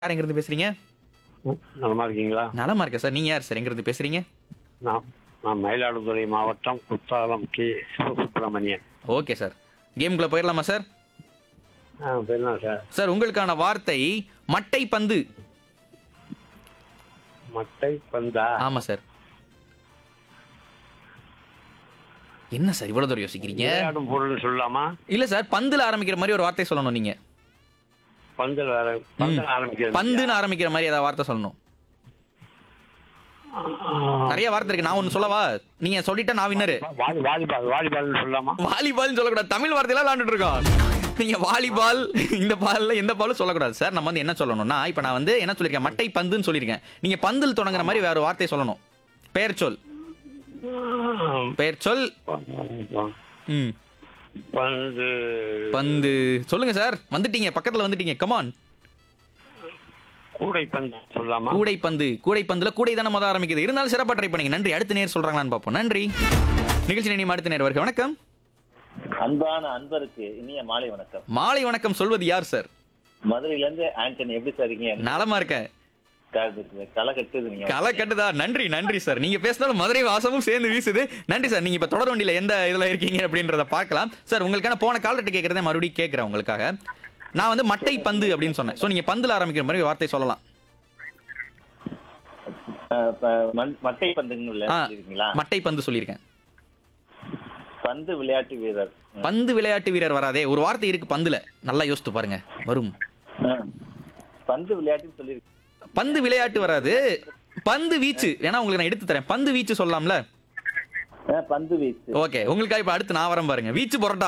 யார் எங்கிருந்து பேசுறீங்க நலமா இருக்கீங்களா நலமா இருக்கேன் சார் நீங்க யார் சார் எங்கிருந்து பேசுறீங்க நான் நான் மயிலாடுதுறை மாவட்டம் Kuthalam K Sivasubramanian okay sir கேம்குள்ள போயிடலாமா சார் ஆ போயிடலாம் சார் சார் உங்களுக்கான வார்த்தை மட்டை பந்து மட்டை பந்தா ஆமா சார் என்ன சார் இவ்வளவு தூரம் யோசிக்கிறீங்க விளையாடும் பொருள்னு சொல்லலாமா இல்ல சார் பந்துல ஆரம்பிக்கிற மாதிரி ஒரு வார்த்தை சொல்லணும் நீங்க பந்தில் வேற பந்தில் ஆரம்பிக்கிறது பந்துன்னு ஆரம்பிக்கிற மாதிரி ஏதாவது வார்த்தை சொல்லணும் நிறைய வார்த்தை இருக்கு நான் ஒன்னு சொல்லவா நீங்க சொல்லிட்டா நான் வின்னரு வாலி வாலிபால் வாலிபால்னு சொல்லலாமா வாலிபால்னு சொல்லக்கூடாது தமிழ் வார்த்தையெல்லாம் விளையாண்டுட்டு இருக்கோம் நீங்க வாலிபால் இந்த பால்ல எந்த பாலும் சொல்லக்கூடாது சார் நம்ம வந்து என்ன சொல்லணும்னா இப்ப நான் வந்து என்ன சொல்லிருக்கேன் மட்டை பந்துன்னு சொல்லியிருக்கேன் நீங்க பந்தில் தொடங்குற மாதிரி வேற ஒரு வார்த்தை சொல்லணும் பெயர் சொல் பெயர் சொல் ம் பந்து பந்து சொல்லுங்க சார் வந்துட்டீங்க பக்கத்துல வந்துட்டீங்க கமான் கூடை பந்து சொல்லலாமா கூடை பந்து கூடை பந்துல கூடை தானே மொதல் ஆரம்பிக்குது இருந்தாலும் சிறப்பா ட்ரை பண்ணீங்க நன்றி அடுத்த நேர் சொல்றாங்களான்னு பார்ப்போம் நன்றி நிகழ்ச்சி நினைவு அடுத்த நேர் வருக வணக்கம் அன்பான அன்பருக்கு இனிய மாலை வணக்கம் மாலை வணக்கம் சொல்வது யார் சார் மதுரையில இருந்து ஆண்டனி எப்படி சார் இருக்கீங்க நலமா இருக்கேன் க- களை கட்டுது நீங்க களை கட்டுதா நன்றி நன்றி சார் நீங்க பேசினாலும் மதுரை வாசமும் சேர்ந்து வீசுது நன்றி சார் நீங்க இப்ப தொடர் வண்டியில எந்த இதுல இருக்கீங்க அப்படின்றத பார்க்கலாம் சார் உங்களுக்கான போன கால்கிட்ட கேட்கறதே மறுபடியும் கேட்கறேன் உங்களுக்காக நான் வந்து மட்டை பந்து அப்படின்னு சொன்னேன் சோ நீங்க பந்துல ஆரம்பிக்கிற மாதிரி ஒரு வார்த்தை சொல்லலாம் அஹ், ப- மண்- மட்டை பந்துங்கள ஆ, இருக்கீங்களா மட்டை பந்து சொல்லியிருக்கேன் பந்து விளையாட்டு வீரர் ம். பந்து விளையாட்டு வீரர் வராதே ஒரு வார்த்தை இருக்கு பந்துல நல்லா யோசித்து பாருங்க வரும் அஹ். பந்து விளையாட்டுன்னு சொல்லியிருக்கு பந்து விளையாட்டு வராது பந்து வீச்சு வேணா உங்களுக்கு நான் எடுத்து தரேன் பந்து வீச்சு சொல்லலாம்ல அஹ், பந்து வீச்சு ஓகே உங்களுக்காக இப்ப அடுத்து நான் வரேன் பாருங்க வீச்சு பரோட்டா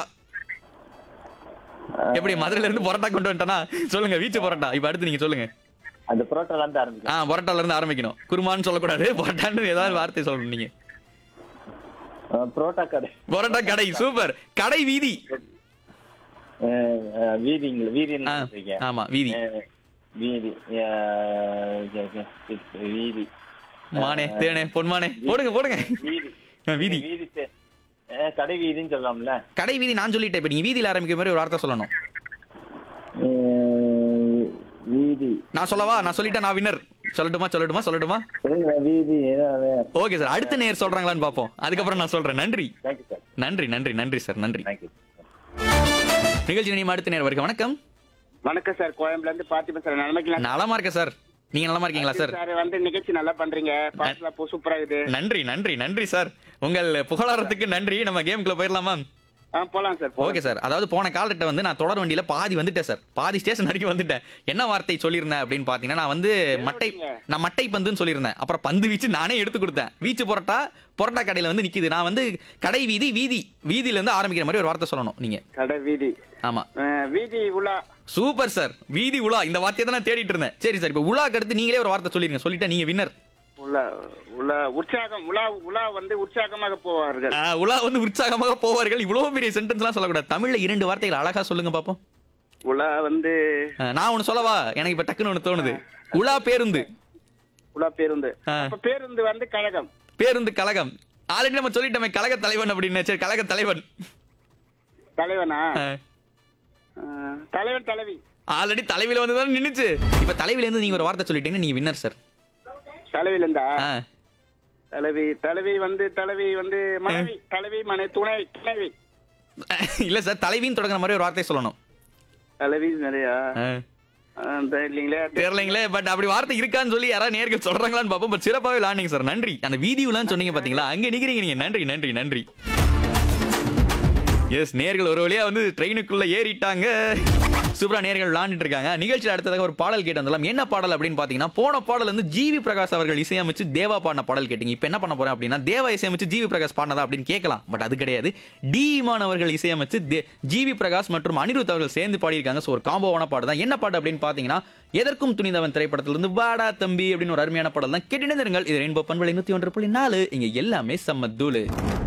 எப்படி மதுரையில இருந்து பரோட்டா கொண்டு வந்துட்டேனா சொல்லுங்க வீச்சு பரோட்டா இப்ப அடுத்து நீங்க சொல்லுங்க அந்த புரோட்டால இருந்து ஆரம்பிக்கும் ஆ பரோட்டால இருந்து ஆரம்பிக்கணும் குருமான்னு சொல்லக்கூடாது பரோட்டான்னு ஏதாவது வார்த்தை சொல்லணும் நீங்க அஹ், புரோட்டா கடை பரோட்டா கடை சூப்பர் கடை வீதி அஹ், அஹ், வீதிங்கள வீதின்னு ஆ, சொல்றீங்க. ஆமா வீதி அஹ், வீதி அஹ், வீதி மானே தேனே பொன்மானே போடுங்க போடுங்க வீதி ஆ, வீதி வீதி தே- அஹ், கடை வீதின்னு சொல்லலாம்ல கடை வீதி நான் சொல்லிட்டேன் இப்ப நீங்க வீதியில ஆரம்பிக்கிற மாதிரி ஒரு வார்த்தை சொல்லணும் அஹ், வீதி நான் சொல்லவா நான் சொல்லிட்டேன் நான் வின்னர் சொல்லட்டுமா சொல்லட்டுமா சொல்லட்டுமா இருங்க, வீதி ஓகே சார் அடுத்த நேர் சொல்றாங்களான்னு பாப்போம் அதுக்கப்புறம் நான் சொல்றேன் நன்றி தேங்க்யூ சார் நன்றி நன்றி நன்றி சார் நன்றி தேங்க்யூ நிகழ்ச்சி நீ அடுத்த நேர் வருக வணக்கம் வணக்கம் சார் கோயம்புல இருந்து பார்த்திபன் சார் நிலைமைக்கலாம் நலமா இருக்கேன் சார் நீங்க நலமா இருக்கீங்களா சார் சார் வந்து நிகழ்ச்சி நல்லா பண்றீங்க பாட்டுலாம் இப்போ சூப்பரா இருக்குது நன்றி நன்றி நன்றி சார் உங்கள் புகழாரத்துக்கு நன்றி நம்ம கேம்குள்ள போயிடலாமா ஆ போலாம் சார் போலாம். ஓகே சார் அதாவது போன காலகிட்ட வந்து நான் தொடர் வண்டியில பாதி வந்துட்டேன் சார் பாதி ஸ்டேஷன் வரைக்கும் வந்துட்டேன் என்ன வார்த்தை சொல்லியிருந்தேன் அப்படின்னு பாத்தீங்கன்னா நான் வந்து மட்டை நான் மட்டை பந்துன்னு சொல்லியிருந்தேன் அப்புறம் பந்து வீச்சு நானே எடுத்து கொடுத்தேன் வீச்சு பொரோட்டா பொரோட்டா கடையில வந்து நிக்குது நான் வந்து கடை வீதி வீதி வீதியில இருந்து ஆரம்பிக்கிற மாதிரி ஒரு வார்த்தை சொல்லணும் நீங்க கடை வீதி ஆமா அஹ், வீதி உலா சூப்பர் சார் வீதி உலா இந்த வார்த்தையை தான் நான் தேடிட்டு இருந்தேன் சரி சார் இப்போ உலாக்கு அடுத்து நீங்களே ஒரு வார்த்தை சொல்லிருங்க சொல்லிட்டா நீங்க வின்னர் உலா உலா உற்சாகம் உலா உலா வந்து உற்சாகமாக போவார்கள் உலா வந்து உற்சாகமாக போவார்கள் இவ்வளவு பெரிய சென்டென்ஸ்லாம் சொல்லக்கூடாது தமிழ்ல இரண்டு வார்த்தைகள் அழகா சொல்லுங்க பாப்போம் உலா வந்து அஹ், நான் ஒன்னு சொல்லவா எனக்கு இப்ப டக்குன்னு ஒண்ணு தோணுது உலா பேருந்து உலா பேருந்து ஆ. அப்ப பேருந்து வந்து கழகம் பேருந்து கழகம் ஆல்ரெடி நம்ம சொல்லிட்டோமே கழக தலைவன் அப்படின்னு சரி கழக தலைவன் தலைவனா அஹ், தலைவன் தலைவி ஆல்ரெடி தலைவில வந்து தான் நின்னுச்சு இப்ப தலைவில இருந்து நீங்க ஒரு வார்த்தை சொல்லிட்டீங்கன்னா நீங்க வின்னர் சார் தலைவில இருந்தா தலைவி தலைவி வந்து தலைவி வந்து மனைவி தலைவி மனை துணை துணைவி இல்ல சார் தலைவின்னு தொடங்குற மாதிரி ஒரு வார்த்தை சொல்லணும் தலைவி நிறையா அஹ், அஹ், தெரியலீங்களே தெரியலைங்களே பட் அப்படி வார்த்தை இருக்கான்னு சொல்லி யாராவது நேர்கள் சொல்றாங்களான்னு பார்ப்போம் பட் சிறப்பாகவே விளாண்டிங்க சார் நன்றி அந்த வீடியோலாம் சொன்னீங்க பாத்தீங்களா அங்க நிக்கிறீங்க நீங்க நன்றி நன்றி நன்றி எஸ் நேர்கள் ஒரு வழியா வந்து ட்ரெயினுக்குள்ள ஏறிட்டாங்க சூப்பரா நேர்கள் விளாண்டுட்டு இருக்காங்க நிகழ்ச்சியில் அடுத்ததாக ஒரு பாடல் கேட்டு வந்துடலாம் என்ன பாடல் அப்படின்னு பாத்தீங்கன்னா போன பாடல் வந்து ஜிவி பிரகாஷ் அவர்கள் இசையமைச்சு தேவா பாடின பாடல் கேட்டீங்க இப்போ என்ன பண்ண போறேன் அப்படின்னா தேவா இசையமைச்சு ஜிவி பிரகாஷ் பாடினதா அப்படின்னு கேட்கலாம் பட் அது கிடையாது டி இமான் அவர்கள் இசையமைச்சு தே- ஜிவி பிரகாஷ் மற்றும் அனிருத் அவர்கள் சேர்ந்து பாடியிருக்காங்க ஸோ ஒரு காம்போவான பாட்டு தான் என்ன பாட்டு அப்படின்னு பாத்தீங்கன்னா எதற்கும் துணிந்தவன் திரைப்படத்திலிருந்து வாடா தம்பி அப்படின்னு ஒரு அருமையான பாடல் தான் கேட்டு இருங்கள் இது ரெயின்போ பண்பலை நூத்தி ஒன்று புள்ளி நாலு இங்க எல்லாமே செம்ம தூளு